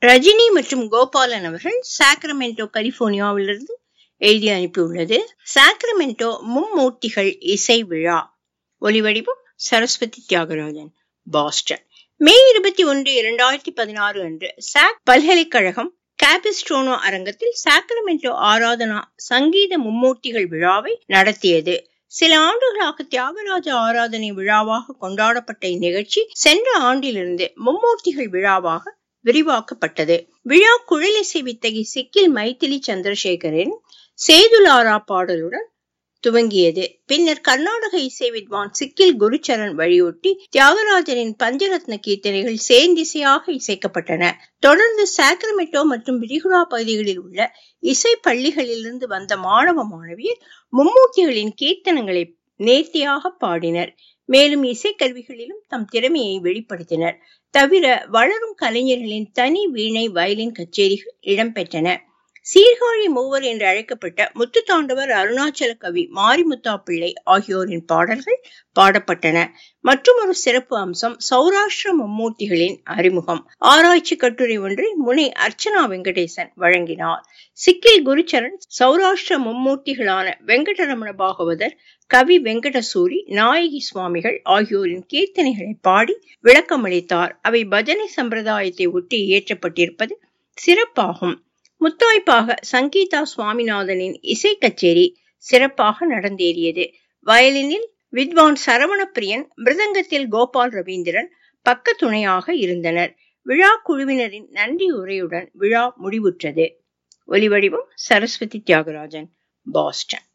ரஜினி மற்றும் கோபாலன் அவர்கள் சாக்ரமெண்டோ கலிபோர்னியாவிலிருந்து எழுதி அனுப்பியுள்ளது சாக்ரமெண்டோ மும்மூர்த்திகள் இசை விழா ஒலிவடிவம் சரஸ்வதி தியாகராஜன் பாஸ்டன் மே இருபத்தி ஒன்று இரண்டாயிரத்தி பதினாறு அன்று சாக் பல்கலைக்கழகம் கேபிஸ்ட்ரோனோ அரங்கத்தில் சாக்ரமெண்டோ ஆராதனா சங்கீத மும்மூர்த்திகள் விழாவை நடத்தியது சில ஆண்டுகளாக தியாகராஜ ஆராதனை விழாவாக கொண்டாடப்பட்ட இந்நிகழ்ச்சி சென்ற ஆண்டிலிருந்து மும்மூர்த்திகள் விழாவாக விரிவாக்கப்பட்டது விழா குழலிசை வித்தகி சிக்கில் மைத்திலி சந்திரசேகரின் சேதுலாரா பாடலுடன் துவங்கியது பின்னர் கர்நாடக இசை வித்வான் சிக்கில் குருச்சரன் வழியொட்டி தியாகராஜரின் பஞ்சரத்ன கீர்த்தனைகள் சேர்ந்திசையாக இசைக்கப்பட்டன தொடர்ந்து சாக்ரமெட்டோ மற்றும் விரிகுடா பகுதிகளில் உள்ள இசை பள்ளிகளிலிருந்து வந்த மாணவ மாணவியர் மும்மூர்த்திகளின் கீர்த்தனங்களை நேர்த்தியாக பாடினர் மேலும் இசைக்கருவிகளிலும் தம் திறமையை வெளிப்படுத்தினர் தவிர வளரும் கலைஞர்களின் தனி வீணை வயலின் கச்சேரிகள் இடம்பெற்றன சீர்காழி மூவர் என்று அழைக்கப்பட்ட முத்துத்தாண்டவர் அருணாச்சல கவி மாரிமுத்தா பிள்ளை ஆகியோரின் பாடல்கள் பாடப்பட்டன மற்றும் ஒரு சிறப்பு அம்சம் சௌராஷ்டிர மும்மூர்த்திகளின் அறிமுகம் ஆராய்ச்சி கட்டுரை ஒன்றை முனை அர்ச்சனா வெங்கடேசன் வழங்கினார் சிக்கில் குருச்சரன் சௌராஷ்டிர மும்மூர்த்திகளான வெங்கடரமண பாகவதர் கவி வெங்கடசூரி நாயகி சுவாமிகள் ஆகியோரின் கீர்த்தனைகளை பாடி விளக்கமளித்தார் அவை பஜனை சம்பிரதாயத்தை ஒட்டி இயற்றப்பட்டிருப்பது சிறப்பாகும் முத்தாய்ப்பாக சங்கீதா சுவாமிநாதனின் இசை கச்சேரி சிறப்பாக நடந்தேறியது வயலினில் வித்வான் சரவணப்பிரியன் மிருதங்கத்தில் கோபால் ரவீந்திரன் பக்க துணையாக இருந்தனர் விழா குழுவினரின் நன்றி உரையுடன் விழா முடிவுற்றது ஒலிவடிவம் சரஸ்வதி தியாகராஜன் பாஸ்டன்